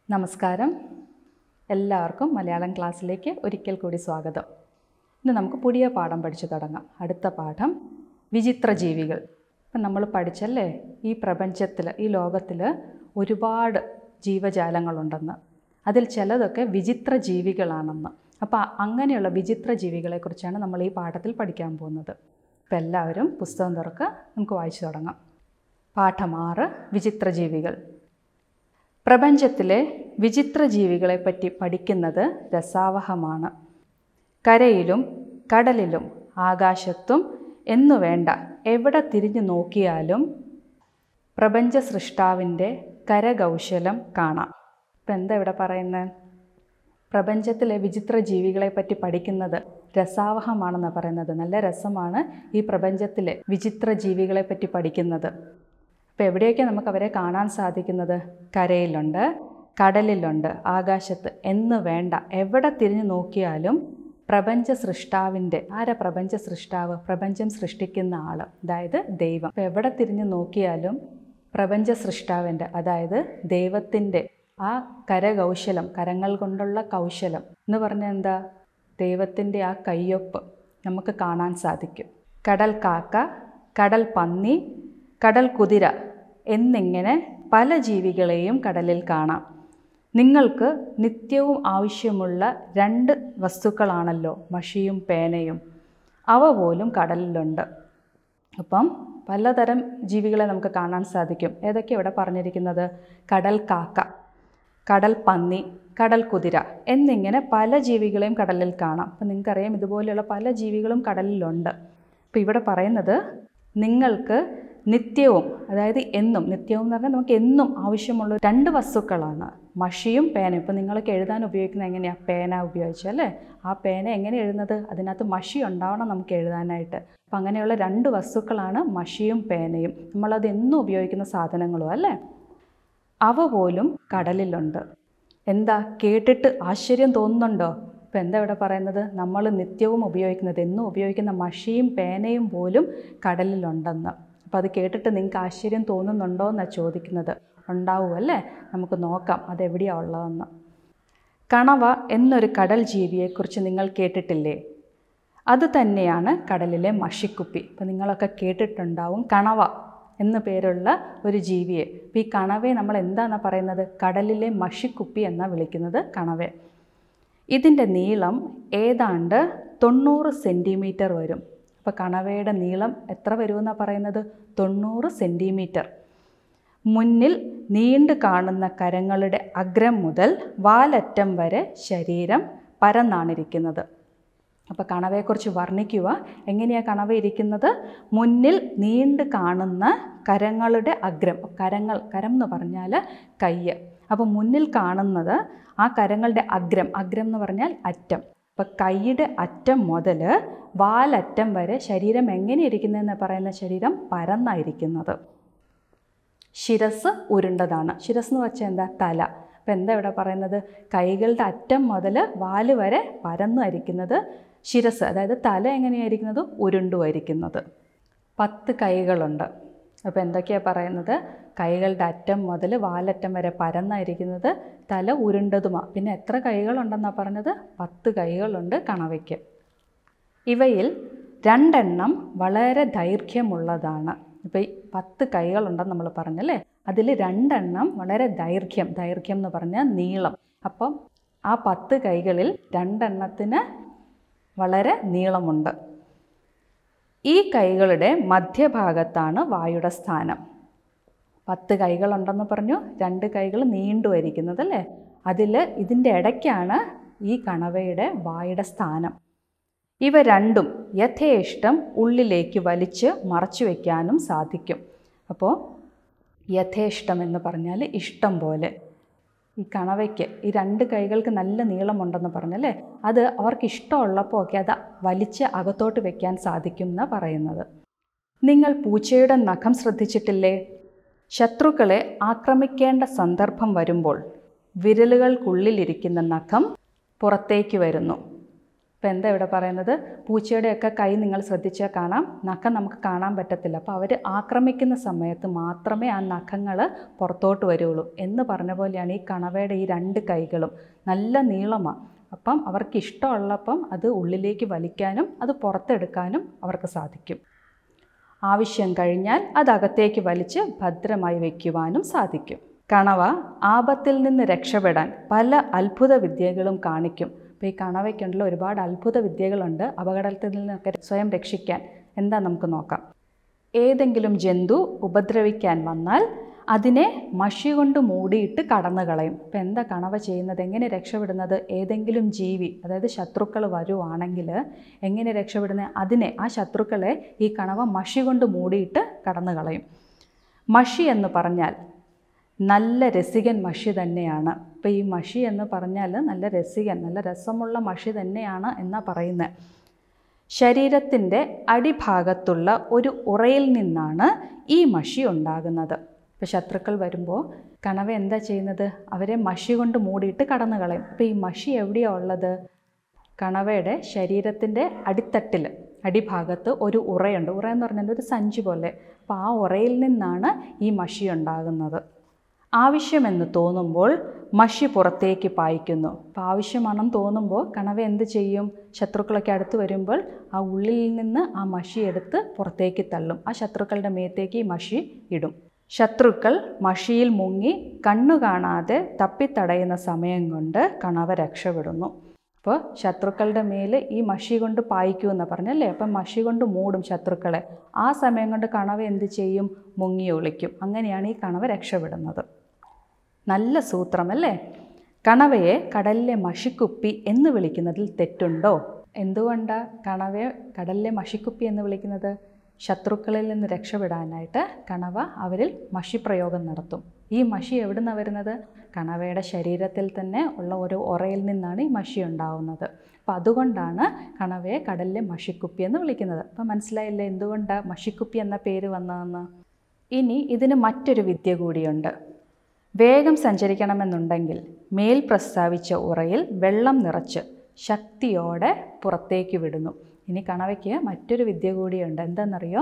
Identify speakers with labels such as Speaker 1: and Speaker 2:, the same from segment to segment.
Speaker 1: നമസ്കാരം എല്ലാവർക്കും മലയാളം ക്ലാസ്സിലേക്ക് ഒരിക്കൽ കൂടി സ്വാഗതം ഇന്ന് നമുക്ക് പുതിയ പാഠം പഠിച്ചു തുടങ്ങാം അടുത്ത പാഠം വിചിത്ര ജീവികൾ ഇപ്പം നമ്മൾ പഠിച്ചല്ലേ ഈ പ്രപഞ്ചത്തിൽ ഈ ലോകത്തിൽ ഒരുപാട് ജീവജാലങ്ങളുണ്ടെന്ന് അതിൽ ചിലതൊക്കെ വിചിത്ര ജീവികളാണെന്ന് അപ്പോൾ അങ്ങനെയുള്ള വിചിത്ര ജീവികളെക്കുറിച്ചാണ് നമ്മൾ ഈ പാഠത്തിൽ പഠിക്കാൻ പോകുന്നത് അപ്പോൾ എല്ലാവരും പുസ്തകം തുറക്കുക നമുക്ക് വായിച്ചു തുടങ്ങാം പാഠം ആറ് വിചിത്ര ജീവികൾ പ്രപഞ്ചത്തിലെ വിചിത്ര ജീവികളെപ്പറ്റി പഠിക്കുന്നത് രസാവഹമാണ് കരയിലും കടലിലും ആകാശത്തും എന്നു വേണ്ട എവിടെ തിരിഞ്ഞു നോക്കിയാലും പ്രപഞ്ച സൃഷ്ടാവിൻ്റെ കരകൗശലം കാണാം ഇപ്പം എന്താ ഇവിടെ പറയുന്നത് പ്രപഞ്ചത്തിലെ വിചിത്ര ജീവികളെപ്പറ്റി പഠിക്കുന്നത് രസാവഹമാണെന്നാണ് പറയുന്നത് നല്ല രസമാണ് ഈ പ്രപഞ്ചത്തിലെ വിചിത്ര ജീവികളെപ്പറ്റി പഠിക്കുന്നത് അപ്പോൾ എവിടെയൊക്കെ നമുക്ക് അവരെ കാണാൻ സാധിക്കുന്നത് കരയിലുണ്ട് കടലിലുണ്ട് ആകാശത്ത് എന്ന് വേണ്ട എവിടെ തിരിഞ്ഞു നോക്കിയാലും പ്രപഞ്ച സൃഷ്ടാവിൻ്റെ ആരാ പ്രപഞ്ച സൃഷ്ടാവ് പ്രപഞ്ചം സൃഷ്ടിക്കുന്ന ആൾ അതായത് ദൈവം അപ്പോൾ എവിടെ തിരിഞ്ഞു നോക്കിയാലും പ്രപഞ്ച സൃഷ്ടാവിൻ്റെ അതായത് ദൈവത്തിൻ്റെ ആ കരകൗശലം കരങ്ങൾ കൊണ്ടുള്ള കൗശലം എന്ന് പറഞ്ഞാൽ എന്താ ദൈവത്തിൻ്റെ ആ കയ്യൊപ്പ് നമുക്ക് കാണാൻ സാധിക്കും കടൽ കാക്ക കടൽ പന്നി കടൽ കുതിര എന്നിങ്ങനെ പല ജീവികളെയും കടലിൽ കാണാം നിങ്ങൾക്ക് നിത്യവും ആവശ്യമുള്ള രണ്ട് വസ്തുക്കളാണല്ലോ മഷിയും പേനയും അവ പോലും കടലിലുണ്ട് അപ്പം പലതരം ജീവികളെ നമുക്ക് കാണാൻ സാധിക്കും ഏതൊക്കെ ഇവിടെ പറഞ്ഞിരിക്കുന്നത് കടൽ കാക്ക കടൽ പന്നി കടൽ കുതിര എന്നിങ്ങനെ പല ജീവികളെയും കടലിൽ കാണാം അപ്പം നിങ്ങൾക്കറിയാം ഇതുപോലെയുള്ള പല ജീവികളും കടലിലുണ്ട് അപ്പോൾ ഇവിടെ പറയുന്നത് നിങ്ങൾക്ക് നിത്യവും അതായത് എന്നും നിത്യവും എന്ന് പറഞ്ഞാൽ നമുക്ക് എന്നും ആവശ്യമുള്ള രണ്ട് വസ്തുക്കളാണ് മഷിയും പേനയും ഇപ്പം നിങ്ങൾക്ക് എഴുതാൻ ഉപയോഗിക്കുന്നത് എങ്ങനെയാണ് പേന ഉപയോഗിച്ച് അല്ലേ ആ പേന എങ്ങനെ എഴുതുന്നത് അതിനകത്ത് മഷി ഉണ്ടാവണം നമുക്ക് എഴുതാനായിട്ട് അപ്പം അങ്ങനെയുള്ള രണ്ട് വസ്തുക്കളാണ് മഷിയും പേനയും നമ്മളത് എന്നും ഉപയോഗിക്കുന്ന സാധനങ്ങളും അല്ലേ അവ പോലും കടലിലുണ്ട് എന്താ കേട്ടിട്ട് ആശ്ചര്യം തോന്നുന്നുണ്ടോ ഇപ്പം എന്താ ഇവിടെ പറയുന്നത് നമ്മൾ നിത്യവും ഉപയോഗിക്കുന്നത് എന്നും ഉപയോഗിക്കുന്ന മഷിയും പേനയും പോലും കടലിലുണ്ടെന്ന് അപ്പോൾ അത് കേട്ടിട്ട് നിങ്ങൾക്ക് ആശ്ചര്യം തോന്നുന്നുണ്ടോ എന്നാണ് ചോദിക്കുന്നത് ഉണ്ടാവും അല്ലേ നമുക്ക് നോക്കാം അതെവിടെയാണ് ഉള്ളതെന്ന് കണവ എന്നൊരു കടൽ ജീവിയെക്കുറിച്ച് നിങ്ങൾ കേട്ടിട്ടില്ലേ അത് തന്നെയാണ് കടലിലെ മഷിക്കുപ്പി ഇപ്പം നിങ്ങളൊക്കെ കേട്ടിട്ടുണ്ടാവും കണവ എന്ന പേരുള്ള ഒരു ജീവിയെ അപ്പോൾ ഈ കണവയെ നമ്മൾ എന്താണ് പറയുന്നത് കടലിലെ മഷിക്കുപ്പി എന്നാണ് വിളിക്കുന്നത് കണവെ ഇതിൻ്റെ നീളം ഏതാണ്ട് തൊണ്ണൂറ് സെൻറ്റിമീറ്റർ വരും അപ്പോൾ കണവയുടെ നീളം എത്ര വരുമെന്നാണ് പറയുന്നത് തൊണ്ണൂറ് സെൻറ്റിമീറ്റർ മുന്നിൽ നീണ്ടു കാണുന്ന കരങ്ങളുടെ അഗ്രം മുതൽ വാലറ്റം വരെ ശരീരം പരന്നാണിരിക്കുന്നത് അപ്പോൾ കണവയെക്കുറിച്ച് വർണ്ണിക്കുക എങ്ങനെയാണ് കണവ ഇരിക്കുന്നത് മുന്നിൽ നീണ്ടു കാണുന്ന കരങ്ങളുടെ അഗ്രം കരങ്ങൾ കരം എന്ന് പറഞ്ഞാൽ കയ്യ് അപ്പോൾ മുന്നിൽ കാണുന്നത് ആ കരങ്ങളുടെ അഗ്രം അഗ്രം എന്ന് പറഞ്ഞാൽ അറ്റം അപ്പോൾ കൈയുടെ അറ്റം മുതൽ വാലറ്റം വരെ ശരീരം എങ്ങനെ ഇരിക്കുന്നതെന്ന് പറയുന്ന ശരീരം പരന്നായിരിക്കുന്നത് ശിരസ് ഉരുണ്ടതാണ് ശിരസ് എന്ന് വെച്ചാൽ എന്താ തല അപ്പോൾ എന്താ ഇവിടെ പറയുന്നത് കൈകളുടെ അറ്റം മുതൽ വാല് വരെ പരന്നായിരിക്കുന്നത് ശിരസ് അതായത് തല എങ്ങനെയായിരിക്കുന്നത് ഉരുണ്ടുമായിരിക്കുന്നത് പത്ത് കൈകളുണ്ട് അപ്പോൾ എന്തൊക്കെയാണ് പറയുന്നത് കൈകളുടെ അറ്റം മുതൽ വാലറ്റം വരെ പരന്നായിരിക്കുന്നത് തല ഉരുണ്ടതുമാണ് പിന്നെ എത്ര കൈകളുണ്ടെന്നാണ് പറഞ്ഞത് പത്ത് കൈകളുണ്ട് കണവയ്ക്ക് ഇവയിൽ രണ്ടെണ്ണം വളരെ ദൈർഘ്യമുള്ളതാണ് ഇപ്പോൾ ഈ പത്ത് കൈകളുണ്ടെന്ന് നമ്മൾ പറഞ്ഞല്ലേ അതിൽ രണ്ടെണ്ണം വളരെ ദൈർഘ്യം ദൈർഘ്യം എന്ന് പറഞ്ഞാൽ നീളം അപ്പം ആ പത്ത് കൈകളിൽ രണ്ടെണ്ണത്തിന് വളരെ നീളമുണ്ട് ഈ കൈകളുടെ മധ്യഭാഗത്താണ് വായുടെ സ്ഥാനം പത്ത് കൈകളുണ്ടെന്ന് പറഞ്ഞു രണ്ട് കൈകൾ നീണ്ടു വരിക്കുന്നത് അല്ലേ അതിൽ ഇതിൻ്റെ ഇടയ്ക്കാണ് ഈ കണവയുടെ വായുടെ സ്ഥാനം ഇവ രണ്ടും യഥേഷ്ടം ഉള്ളിലേക്ക് വലിച്ച് മറച്ചു വയ്ക്കാനും സാധിക്കും അപ്പോൾ യഥേഷ്ടം എന്ന് പറഞ്ഞാൽ ഇഷ്ടം പോലെ ഈ കണവയ്ക്ക് ഈ രണ്ട് കൈകൾക്ക് നല്ല നീളമുണ്ടെന്ന് പറഞ്ഞല്ലേ അത് അവർക്ക് ഇഷ്ടമുള്ളപ്പോൾ ഒക്കെ അത് വലിച്ച് അകത്തോട്ട് വെക്കാൻ സാധിക്കും എന്നാണ് പറയുന്നത് നിങ്ങൾ പൂച്ചയുടെ നഖം ശ്രദ്ധിച്ചിട്ടില്ലേ ശത്രുക്കളെ ആക്രമിക്കേണ്ട സന്ദർഭം വരുമ്പോൾ വിരലുകൾക്കുള്ളിലിരിക്കുന്ന നഖം പുറത്തേക്ക് വരുന്നു അപ്പോൾ എന്താ ഇവിടെ പറയുന്നത് പൂച്ചയുടെയൊക്കെ കൈ നിങ്ങൾ ശ്രദ്ധിച്ചാൽ കാണാം നഖം നമുക്ക് കാണാൻ പറ്റത്തില്ല അപ്പോൾ അവർ ആക്രമിക്കുന്ന സമയത്ത് മാത്രമേ ആ നഖങ്ങൾ പുറത്തോട്ട് വരുള്ളൂ എന്ന് പറഞ്ഞ പോലെയാണ് ഈ കണവയുടെ ഈ രണ്ട് കൈകളും നല്ല നീളമാണ് അപ്പം അവർക്ക് ഇഷ്ടമുള്ളപ്പം അത് ഉള്ളിലേക്ക് വലിക്കാനും അത് പുറത്തെടുക്കാനും അവർക്ക് സാധിക്കും ആവശ്യം കഴിഞ്ഞാൽ അത് അകത്തേക്ക് വലിച്ച് ഭദ്രമായി വയ്ക്കുവാനും സാധിക്കും കണവ ആപത്തിൽ നിന്ന് രക്ഷപ്പെടാൻ പല അത്ഭുത വിദ്യകളും കാണിക്കും അപ്പോൾ ഈ കണവയ്ക്കുണ്ടല്ലോ ഒരുപാട് അത്ഭുത വിദ്യകളുണ്ട് അപകടത്തിൽ നിന്നൊക്കെ സ്വയം രക്ഷിക്കാൻ എന്താ നമുക്ക് നോക്കാം ഏതെങ്കിലും ജന്തു ഉപദ്രവിക്കാൻ വന്നാൽ അതിനെ മഷി കൊണ്ട് മൂടിയിട്ട് കടന്നു കളയും ഇപ്പം എന്താ കണവ ചെയ്യുന്നത് എങ്ങനെ രക്ഷപ്പെടുന്നത് ഏതെങ്കിലും ജീവി അതായത് ശത്രുക്കൾ വരുവാണെങ്കിൽ എങ്ങനെ രക്ഷപ്പെടുന്നത് അതിനെ ആ ശത്രുക്കളെ ഈ കണവ മഷി കൊണ്ട് മൂടിയിട്ട് കടന്നു കളയും മഷി എന്ന് പറഞ്ഞാൽ നല്ല രസികൻ മഷി തന്നെയാണ് ഇപ്പോൾ ഈ മഷി എന്ന് പറഞ്ഞാൽ നല്ല രസികൻ നല്ല രസമുള്ള മഷി തന്നെയാണ് എന്നാ പറയുന്നത് ശരീരത്തിൻ്റെ അടിഭാഗത്തുള്ള ഒരു ഉറയിൽ നിന്നാണ് ഈ മഷി ഉണ്ടാകുന്നത് ഇപ്പോൾ ശത്രുക്കൾ വരുമ്പോൾ കണവ എന്താ ചെയ്യുന്നത് അവരെ മഷി കൊണ്ട് മൂടിയിട്ട് കടന്നു കളയും അപ്പോൾ ഈ മഷി എവിടെയാണ് ഉള്ളത് കണവയുടെ ശരീരത്തിൻ്റെ അടിത്തട്ടിൽ അടിഭാഗത്ത് ഒരു ഉറയുണ്ട് ഉറ എന്ന് പറഞ്ഞാൽ ഒരു സഞ്ചി പോലെ അപ്പോൾ ആ ഉറയിൽ നിന്നാണ് ഈ മഷി ഉണ്ടാകുന്നത് ആവശ്യമെന്ന് തോന്നുമ്പോൾ മഷി പുറത്തേക്ക് പായിക്കുന്നു അപ്പോൾ ആവശ്യമാണെന്ന് തോന്നുമ്പോൾ കണവ എന്ത് ചെയ്യും ശത്രുക്കളൊക്കെ അടുത്ത് വരുമ്പോൾ ആ ഉള്ളിൽ നിന്ന് ആ മഷി എടുത്ത് പുറത്തേക്ക് തള്ളും ആ ശത്രുക്കളുടെ മേത്തേക്ക് ഈ മഷി ഇടും ശത്രുക്കൾ മഷിയിൽ മുങ്ങി കണ്ണു കാണാതെ തപ്പിത്തടയുന്ന സമയം കൊണ്ട് കണവ രക്ഷപ്പെടുന്നു അപ്പോൾ ശത്രുക്കളുടെ മേൽ ഈ മഷി കൊണ്ട് പായിക്കൂ എന്ന് പറഞ്ഞല്ലേ അപ്പം മഷി കൊണ്ട് മൂടും ശത്രുക്കളെ ആ സമയം കൊണ്ട് കണവ എന്ത് ചെയ്യും മുങ്ങി ഒളിക്കും അങ്ങനെയാണ് ഈ കണവ രക്ഷപ്പെടുന്നത് നല്ല സൂത്രമല്ലേ കണവയെ കടലിലെ മഷിക്കുപ്പി എന്ന് വിളിക്കുന്നതിൽ തെറ്റുണ്ടോ എന്തുകൊണ്ടാണ് കണവയെ കടലിലെ മഷിക്കുപ്പി എന്ന് വിളിക്കുന്നത് ശത്രുക്കളിൽ നിന്ന് രക്ഷപ്പെടാനായിട്ട് കണവ അവരിൽ മഷി പ്രയോഗം നടത്തും ഈ മഷി എവിടെ നിന്നാണ് വരുന്നത് കണവയുടെ ശരീരത്തിൽ തന്നെ ഉള്ള ഒരു ഉറയിൽ നിന്നാണ് ഈ മഷി ഉണ്ടാവുന്നത് അപ്പം അതുകൊണ്ടാണ് കണവയെ കടലിലെ മഷിക്കുപ്പി എന്ന് വിളിക്കുന്നത് അപ്പം മനസ്സിലായില്ലേ എന്തുകൊണ്ടാണ് മഷിക്കുപ്പി എന്ന പേര് വന്നതെന്ന് ഇനി ഇതിന് മറ്റൊരു വിദ്യ കൂടിയുണ്ട് വേഗം സഞ്ചരിക്കണമെന്നുണ്ടെങ്കിൽ മേൽ പ്രസ്താവിച്ച ഉറയിൽ വെള്ളം നിറച്ച് ശക്തിയോടെ പുറത്തേക്ക് വിടുന്നു ഇനി കണവയ്ക്ക് മറ്റൊരു വിദ്യ കൂടിയുണ്ട് എന്താണെന്നറിയോ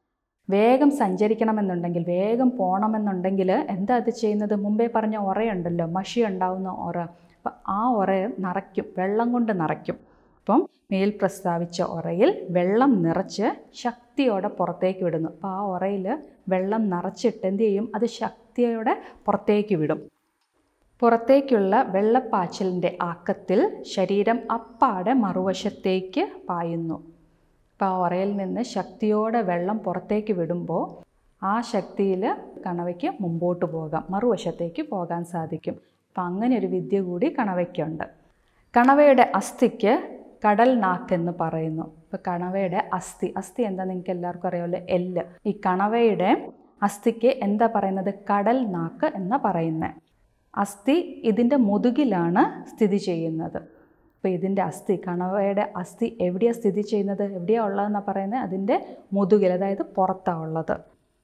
Speaker 1: വേഗം സഞ്ചരിക്കണമെന്നുണ്ടെങ്കിൽ വേഗം പോകണമെന്നുണ്ടെങ്കിൽ എന്താ അത് ചെയ്യുന്നത് മുമ്പേ പറഞ്ഞ ഉറയുണ്ടല്ലോ മഷി ഉണ്ടാവുന്ന ഉറ അപ്പം ആ ഉറ നിറയ്ക്കും വെള്ളം കൊണ്ട് നിറയ്ക്കും അപ്പം മേൽ പ്രസ്താവിച്ച ഉറയിൽ വെള്ളം നിറച്ച് ശക്തിയോടെ പുറത്തേക്ക് വിടുന്നു അപ്പോൾ ആ ഉറയിൽ വെള്ളം നിറച്ചിട്ട് എന്ത് ചെയ്യും അത് ശക്തിയോടെ പുറത്തേക്ക് വിടും പുറത്തേക്കുള്ള വെള്ളപ്പാച്ചിലിൻ്റെ ആക്കത്തിൽ ശരീരം അപ്പാടെ മറുവശത്തേക്ക് പായുന്നു അപ്പോൾ ആ ഉറയിൽ നിന്ന് ശക്തിയോടെ വെള്ളം പുറത്തേക്ക് വിടുമ്പോൾ ആ ശക്തിയിൽ കണവയ്ക്ക് മുമ്പോട്ട് പോകാം മറുവശത്തേക്ക് പോകാൻ സാധിക്കും അപ്പം അങ്ങനെ ഒരു വിദ്യ കൂടി കണവയ്ക്കുണ്ട് കണവയുടെ അസ്ഥിക്ക് കടൽ നാക്കെന്ന് പറയുന്നു ഇപ്പോൾ കണവയുടെ അസ്ഥി അസ്ഥി എന്താ നിങ്ങൾക്ക് എല്ലാവർക്കും അറിയാമല്ലോ എല്ല് ഈ കണവയുടെ അസ്ഥിക്ക് എന്താ പറയുന്നത് കടൽ നാക്ക് എന്ന് പറയുന്നത് അസ്ഥി ഇതിൻ്റെ മുതുകിലാണ് സ്ഥിതി ചെയ്യുന്നത് അപ്പോൾ ഇതിൻ്റെ അസ്ഥി കണവയുടെ അസ്ഥി എവിടെയാണ് സ്ഥിതി ചെയ്യുന്നത് എവിടെയാണ് ഉള്ളതെന്നാണ് പറയുന്നത് അതിൻ്റെ മുതുകിൽ അതായത് പുറത്താണ് ഉള്ളത്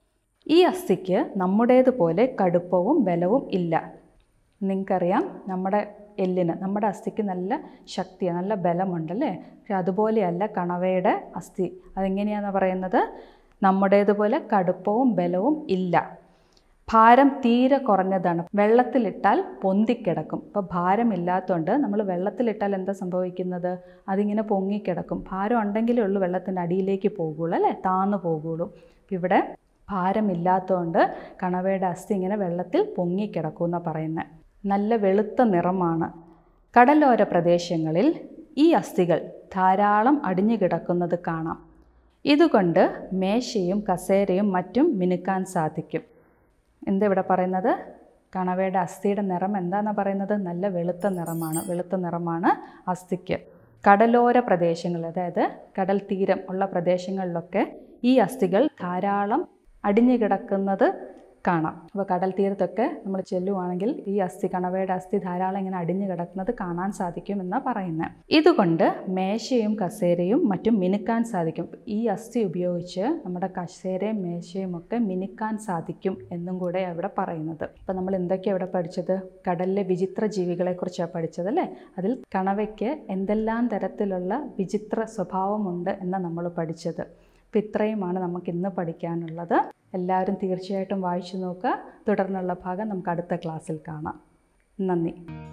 Speaker 1: ഈ അസ്ഥിക്ക് നമ്മുടേതുപോലെ കടുപ്പവും ബലവും ഇല്ല നിങ്ങൾക്കറിയാം നമ്മുടെ എല്ലിന് നമ്മുടെ അസ്ഥിക്ക് നല്ല ശക്തിയാണ് നല്ല ബലമുണ്ടല്ലേ പക്ഷെ അതുപോലെയല്ല കണവയുടെ അസ്ഥി അതെങ്ങനെയാണെന്ന് പറയുന്നത് നമ്മുടേതുപോലെ കടുപ്പവും ബലവും ഇല്ല ഭാരം തീരെ കുറഞ്ഞതാണ് വെള്ളത്തിലിട്ടാൽ പൊന്തിക്കിടക്കും ഇപ്പോൾ ഭാരമില്ലാത്തതുകൊണ്ട് നമ്മൾ വെള്ളത്തിലിട്ടാൽ എന്താ സംഭവിക്കുന്നത് അതിങ്ങനെ പൊങ്ങിക്കിടക്കും ഭാരം ഉണ്ടെങ്കിലേ ഉള്ളൂ വെള്ളത്തിൻ്റെ അടിയിലേക്ക് പോകുള്ളൂ അല്ലേ താന്നു പോകുള്ളൂ അപ്പം ഇവിടെ ഭാരമില്ലാത്തതുകൊണ്ട് കണവയുടെ അസ്ഥി ഇങ്ങനെ വെള്ളത്തിൽ പൊങ്ങിക്കിടക്കും എന്നാണ് പറയുന്നത് നല്ല വെളുത്ത നിറമാണ് കടലോര പ്രദേശങ്ങളിൽ ഈ അസ്ഥികൾ ധാരാളം അടിഞ്ഞു കിടക്കുന്നത് കാണാം ഇതുകൊണ്ട് മേശയും കസേരയും മറ്റും മിനുക്കാൻ സാധിക്കും എന്താ ഇവിടെ പറയുന്നത് കണവയുടെ അസ്ഥിയുടെ നിറം എന്താണെന്ന് പറയുന്നത് നല്ല വെളുത്ത നിറമാണ് വെളുത്ത നിറമാണ് അസ്ഥിക്ക് കടലോര പ്രദേശങ്ങൾ അതായത് കടൽ തീരം ഉള്ള പ്രദേശങ്ങളിലൊക്കെ ഈ അസ്ഥികൾ ധാരാളം അടിഞ്ഞു കിടക്കുന്നത് കാണാം അപ്പോൾ കടൽ തീരത്തൊക്കെ നമ്മൾ ചെല്ലുവാണെങ്കിൽ ഈ അസ്ഥി കണവയുടെ അസ്ഥി ധാരാളം ഇങ്ങനെ അടിഞ്ഞു കിടക്കുന്നത് കാണാൻ സാധിക്കും എന്നാണ് പറയുന്നത് ഇതുകൊണ്ട് മേശയും കസേരയും മറ്റും മിനുക്കാൻ സാധിക്കും ഈ അസ്ഥി ഉപയോഗിച്ച് നമ്മുടെ കസേരയും മേശയും ഒക്കെ മിനുക്കാൻ സാധിക്കും എന്നും കൂടെ അവിടെ പറയുന്നത് ഇപ്പം നമ്മൾ എന്തൊക്കെയാണ് ഇവിടെ പഠിച്ചത് കടലിലെ വിചിത്ര ജീവികളെക്കുറിച്ചാണ് പഠിച്ചത് അല്ലേ അതിൽ കണവയ്ക്ക് എന്തെല്ലാം തരത്തിലുള്ള വിചിത്ര സ്വഭാവമുണ്ട് എന്നാണ് നമ്മൾ പഠിച്ചത് അപ്പം ഇത്രയുമാണ് നമുക്ക് ഇന്ന് പഠിക്കാനുള്ളത് എല്ലാവരും തീർച്ചയായിട്ടും വായിച്ചു നോക്കുക തുടർന്നുള്ള ഭാഗം നമുക്ക് അടുത്ത ക്ലാസ്സിൽ കാണാം നന്ദി